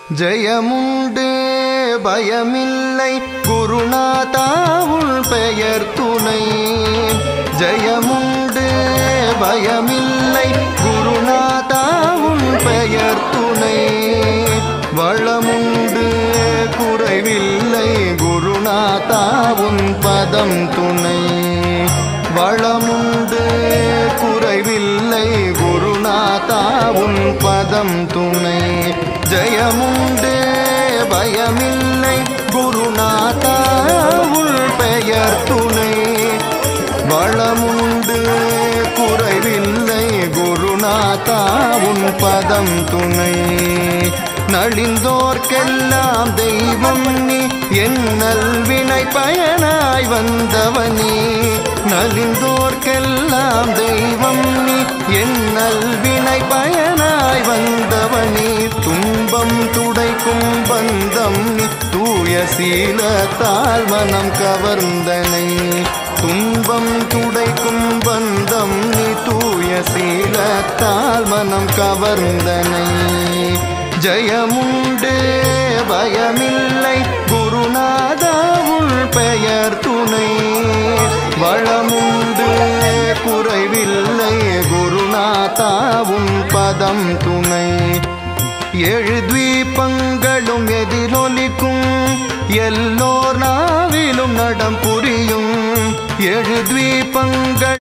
ஜெயமுண்டு பயமில்லை குருநாதாவுள் பெயர் துணை ஜெயமுண்டு பயமில்லை குருநாதாவுள் பெயர் துணை வளமுண்டு குறைவில்லை குருநாதாவுன் பதம் துணை வளமுண்டு குறைவில்லை குருநாதாவுன் பதம் துணை ஜெயமுண்டு பயமில்லை குருநாதாவுள் பெயர் துணை வளமுண்டு குறைவில்லை குருநாதாவுன் பதம் துணை நலிந்தோர்க்கெல்லாம் தெய்வம் நீ என் நல்வினை பயனாய் வந்தவனே நலிந்தோர்க்கெல்லாம் தெய்வம் நீ என் நல்வினை பயனாய் வந்தவனே துன்பம் துடைக்கும் பந்தம் நீ தூய சீலத்தால் மனம் கவர்ந்தனை துன்பம் துடைக்கும் பந்தம் நீ தூய சீலத்தால் மனம் கவர்ந்தனை ஜெயமுண்டு பயமில்லை குருநாதாவுள் பெயர் துணை வளமுண்டு குறைவில்லை குருநாதாவும் பதம் துணை ஏழு தீபங்களும் எதிரொலிக்கும் எல்லோர் நாவிலும் நடம் புரியும் ஏழு தீபங்கள்